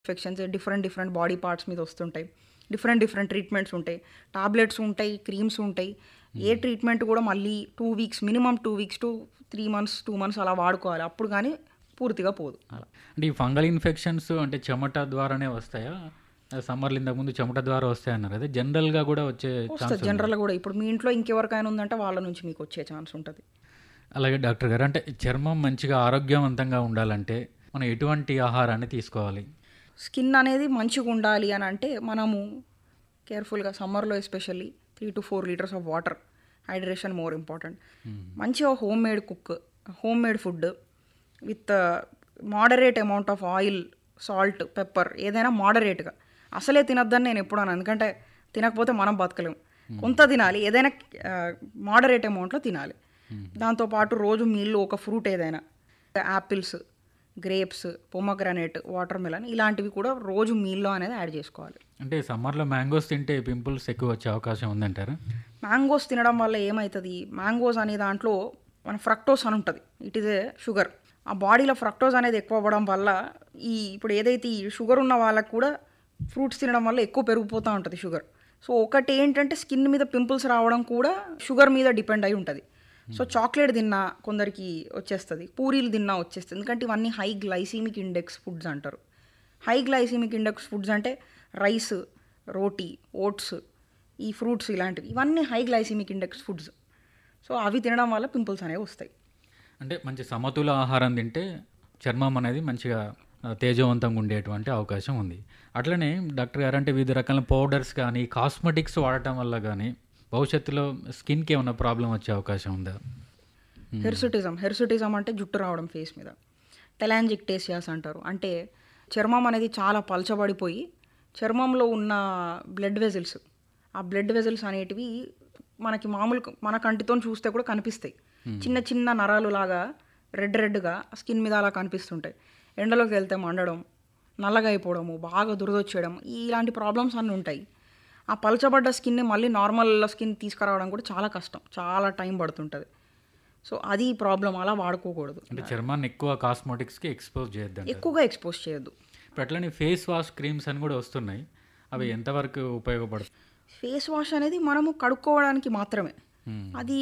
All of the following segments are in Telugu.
Infections different different body parts మీద వస్తుంటాయి డిఫరెంట్ డిఫరెంట్ ట్రీట్మెంట్స్ ఉంటాయి టాబ్లెట్స్ ఉంటాయి క్రీమ్స్ ఉంటాయి ఏ ట్రీట్మెంట్ కూడా మళ్ళీ two weeks minimum two weeks to three months two months అలా వాడుకోవాలి అప్పుడు కానీ పూర్తిగా పోదు అలా అంటే ఈ ఫంగల్ ఇన్ఫెక్షన్స్ అంటే చెమట ద్వారానే వస్తాయా సమ్మర్లు ఇంతకు ముందు చెమట ద్వారా వస్తాయి అన్నారు అదే జనరల్గా కూడా వచ్చే ఛాన్స్ వస్తుంది జనరల్గా కూడా ఇప్పుడు మీ ఇంట్లో ఇంకెవరికైనా ఉందంటే వాళ్ళ నుంచి మీకు వచ్చే ఛాన్స్ ఉంటుంది అలాగే డాక్టర్ గారు అంటే చర్మం మంచిగా ఆరోగ్యవంతంగా ఉండాలంటే మనం ఎటువంటి ఆహారాన్ని తీసుకోవాలి స్కిన్ అనేది మంచిగా ఉండాలి అని అంటే మనము కేర్ఫుల్గా సమ్మర్లో especially three to four litres of water hydration more important మంచిగా home made cook home made food with moderate amount of oil salt pepper ఏదైనా మోడరేట్గా అసలే తినొద్దని నేను ఎప్పుడు అన్నాను ఎందుకంటే తినకపోతే మనం బతకలేం కొంత తినాలి ఏదైనా మోడరేట్ అమౌంట్లో తినాలి దాంతోపాటు రోజు మీల్లో ఒక ఫ్రూట్ ఏదైనా apples grapes pomegranate water melon ఇలాంటివి కూడా రోజు మీల్లో అనేది యాడ్ చేసుకోవాలి అంటే సమ్మర్లో మ్యాంగోస్ తింటే పింపుల్స్ ఎక్కువ వచ్చే అవకాశం ఉందంటారా మ్యాంగోస్ తినడం వల్ల ఏమవుతుంది మ్యాంగోస్ అనే దాంట్లో మన ఫ్రక్టోస్ అని ఉంటుంది ఇట్ ఈజ్ ఏ షుగర్ ఆ బాడీలో ఫ్రక్టోస్ అనేది ఎక్కువ అవ్వడం వల్ల ఈ ఇప్పుడు ఏదైతే ఈ షుగర్ ఉన్న వాళ్ళకు కూడా ఫ్రూట్స్ తినడం వల్ల ఎక్కువ పెరిగిపోతూ ఉంటుంది షుగర్ సో ఒకటి ఏంటంటే స్కిన్ మీద పింపుల్స్ రావడం కూడా షుగర్ మీద డిపెండ్ అయి ఉంటుంది సో చాక్లెట్ తిన్నా కొందరికి వచ్చేస్తుంది పూరీలు తిన్నా వచ్చేస్తుంది ఎందుకంటే ఇవన్నీ హై గ్లైసీమిక్ ఇండెక్స్ ఫుడ్స్ అంటారు హై గ్లైసీమిక్ ఇండెక్స్ ఫుడ్స్ అంటే రైస్ రోటీ ఓట్స్ ఈ ఫ్రూట్స్ ఇలాంటివి ఇవన్నీ high glycemic index foods so అవి తినడం వల్ల పింపుల్స్ అనేవి వస్తాయి అంటే మంచి సమతుల ఆహారం తింటే చర్మం అనేది మంచిగా ఆ, తేజవంతంగా ఉండేటువంటి అవకాశం ఉంది అట్లనే డాక్టర్ గారు అంటే వివిధ రకాల పౌడర్స్ కానీ కాస్మెటిక్స్ వాడటం వల్ల కానీ భవిష్యత్తులో స్కిన్కి ఏమైనా ప్రాబ్లం వచ్చే అవకాశం ఉందా హెర్సుటిజం హెర్సుటిజం అంటే జుట్టు రావడం ఫేస్ మీద టెలాంజిక్టేసియాస్ అంటారు అంటే చర్మం అనేది చాలా పలచబడిపోయి చర్మంలో ఉన్న బ్లడ్ వెజిల్స్ ఆ బ్లడ్ వెజిల్స్ అనేటివి మనకి మామూలు మన కంటితో చూస్తే కూడా కనిపిస్తాయి చిన్న చిన్న నరాలు లాగా రెడ్ రెడ్గా స్కిన్ మీద అలా కనిపిస్తుంటాయి ఎండలోకి వెళ్తే మండడం నల్లగా అయిపోవడము బాగా దురదొచ్చేయడం ఇలాంటి ప్రాబ్లమ్స్ అన్నీ ఉంటాయి ఆ పలచబడ్డ స్కిన్ని మళ్ళీ నార్మల్ స్కిన్ తీసుకురావడం కూడా చాలా కష్టం చాలా టైం పడుతుంటుంది సో అది ప్రాబ్లం అలా వాడుకోకూడదు అంటే చర్మాన్ని ఎక్కువ కాస్మెటిక్స్కి ఎక్స్పోజ్ చేయొద్దంట ఎక్కువగా ఎక్స్పోజ్ చేయొద్దు ఇప్పుడు అట్లనే ఫేస్ వాష్ క్రీమ్స్ అని కూడా వస్తున్నాయి అవి ఎంతవరకు ఉపయోగపడుతుంది ఫేస్ వాష్ అనేది మనము కడుక్కోవడానికి మాత్రమే Hmm. అది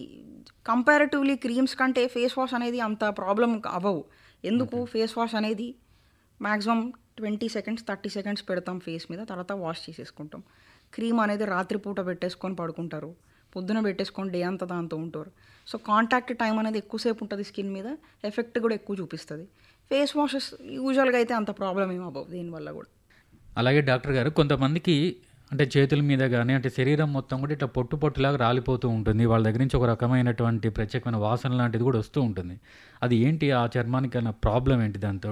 కంపారిటివ్లీ క్రీమ్స్ కంటే ఫేస్ వాష్ అనేది అంత ప్రాబ్లం అవ్వవు ఎందుకు ఫేస్ వాష్ అనేది maximum twenty seconds thirty seconds పెడతాం ఫేస్ మీద తర్వాత వాష్ చేసేసుకుంటాం క్రీమ్ అనేది రాత్రిపూట పెట్టేసుకొని పడుకుంటారు పొద్దున పెట్టేసుకొని డే అంతా దాంతో ఉంటారు సో కాంటాక్ట్ టైం అనేది ఎక్కువసేపు ఉంటుంది స్కిన్ మీద ఎఫెక్ట్ కూడా ఎక్కువ చూపిస్తుంది ఫేస్ వాషెస్ యూజువల్గా అయితే అంత ప్రాబ్లం ఏం అవ్వవు దీనివల్ల కూడా అలాగే డాక్టర్ గారు కొంతమందికి అంటే చేతుల మీద కానీ అంటే శరీరం మొత్తం కూడా ఇట్లా పొట్టు పొట్టులాగా రాలిపోతూ ఉంటుంది వాళ్ళ దగ్గర నుంచి ఒక రకమైనటువంటి ప్రత్యేకమైన వాసన లాంటిది కూడా వస్తూ ఉంటుంది అది ఏంటి ఆ చర్మానికి అన్న ప్రాబ్లం ఏంటి దాంతో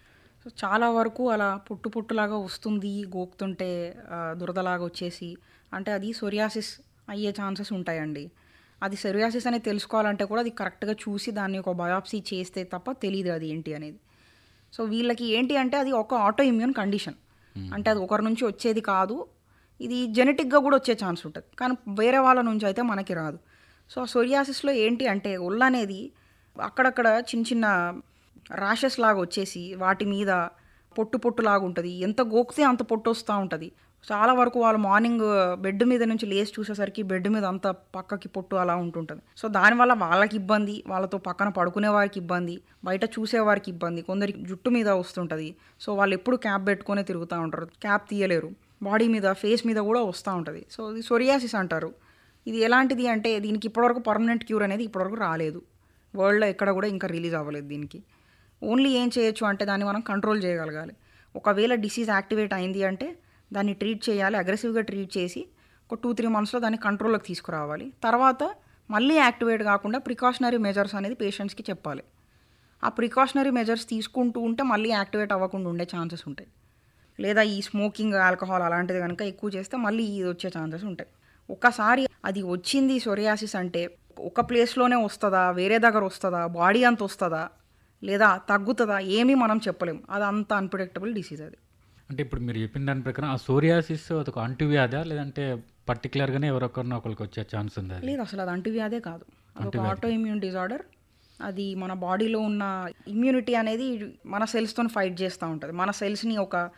సో చాలా వరకు అలా పుట్టు పుట్టులాగా వస్తుంది గోకుతుంటే ఆ, దురదలాగా వచ్చేసి అంటే అది సొరియాసిస్ అయ్యే ఛాన్సెస్ ఉంటాయండి అది సొరియాసిస్ అనేది తెలుసుకోవాలంటే కూడా అది కరెక్ట్గా చూసి దాన్ని ఒక బయాప్సీ చేస్తే తప్ప తెలియదు అది ఏంటి అనేది సో వీళ్ళకి ఏంటి అంటే అది ఒక ఆటో ఇమ్యూన్ కండిషన్ అంటే అది ఒకరి నుంచి వచ్చేది కాదు ఇది జెనెటిక్గా కూడా వచ్చే ఛాన్స్ ఉంటుంది కానీ వేరే వాళ్ళ నుంచి అయితే మనకి రాదు సో ఆ సొరియాసిస్లో ఏంటి అంటే ఒళ్ళు అనేది అక్కడక్కడ చిన్న చిన్న ర్యాషెస్ లాగా వచ్చేసి వాటి మీద పొట్టు పొట్టు లాగా ఉంటుంది ఎంత గోకితే అంత పొట్టు వస్తూ ఉంటుంది చాలా వరకు వాళ్ళు మార్నింగ్ బెడ్ మీద నుంచి లేచి చూసేసరికి బెడ్ మీద అంత పక్కకి పొట్టు అలా ఉంటుంటుంది సో దానివల్ల వాళ్ళకి ఇబ్బంది వాళ్ళతో పక్కన పడుకునే వారికి ఇబ్బంది బయట చూసే వారికి ఇబ్బంది కొందరికి జుట్టు మీద వస్తుంటుంది సో వాళ్ళు ఎప్పుడు క్యాప్ పెట్టుకునే తిరుగుతూ ఉంటారు క్యాప్ తీయలేరు బాడీ మీద ఫేస్ మీద కూడా వస్తూ ఉంటుంది సో ఇది సొరియాసిస్ అంటారు ఇది ఎలాంటిది అంటే దీనికి ఇప్పటివరకు పర్మనెంట్ క్యూర్ అనేది ఇప్పటివరకు రాలేదు వరల్డ్లో ఎక్కడ కూడా ఇంకా రిలీజ్ అవ్వలేదు దీనికి ఓన్లీ ఏం చేయొచ్చు అంటే దాన్ని మనం కంట్రోల్ చేయగలగాలి ఒకవేళ డిసీజ్ యాక్టివేట్ అయింది అంటే దాన్ని ట్రీట్ చేయాలి అగ్రెసివ్గా ట్రీట్ చేసి ఒక టూ త్రీ మంత్స్లో దాన్ని కంట్రోల్లోకి తీసుకురావాలి తర్వాత మళ్ళీ యాక్టివేట్ కాకుండా ప్రికాషనరీ మెజర్స్ అనేది పేషెంట్స్కి చెప్పాలి ఆ ప్రికాషనరీ మెజర్స్ తీసుకుంటూ ఉంటే మళ్ళీ యాక్టివేట్ అవ్వకుండా ఉండే ఛాన్సెస్ ఉంటాయి లేదా ఈ స్మోకింగ్ ఆల్కహాల్ అలాంటిది కనుక ఎక్కువ చేస్తే మళ్ళీ ఇది వచ్చే ఛాన్సెస్ ఉంటాయి ఒక్కసారి అది వచ్చింది సొరియాసిస్ అంటే ఒక ప్లేస్లోనే వస్తుందా వేరే దగ్గర వస్తుందా బాడీ అంత వస్తుందా లేదా తగ్గుతుందా ఏమీ మనం చెప్పలేం అది అంత అన్ప్రిడిక్టబుల్ డిసీజ్ అది అంటే ఇప్పుడు మీరు చెప్పిన దాని ప్రకారం ఆ సోరియాసిస్ ఒక అంటువ్యాధా లేదంటే పర్టికులర్గానే ఎవరొకరిని ఒకరికి వచ్చే ఛాన్స్ ఉందా అది? లేదు అసలు అది అంటువ్యాధే కాదు అది ఒక ఆటో ఇమ్యూన్ డిజార్డర్ అది మన బాడీలో ఉన్న ఇమ్యూనిటీ అనేది మన సెల్స్తో ఫైట్ చేస్తూ ఉంటుంది మన సెల్స్ని ఒక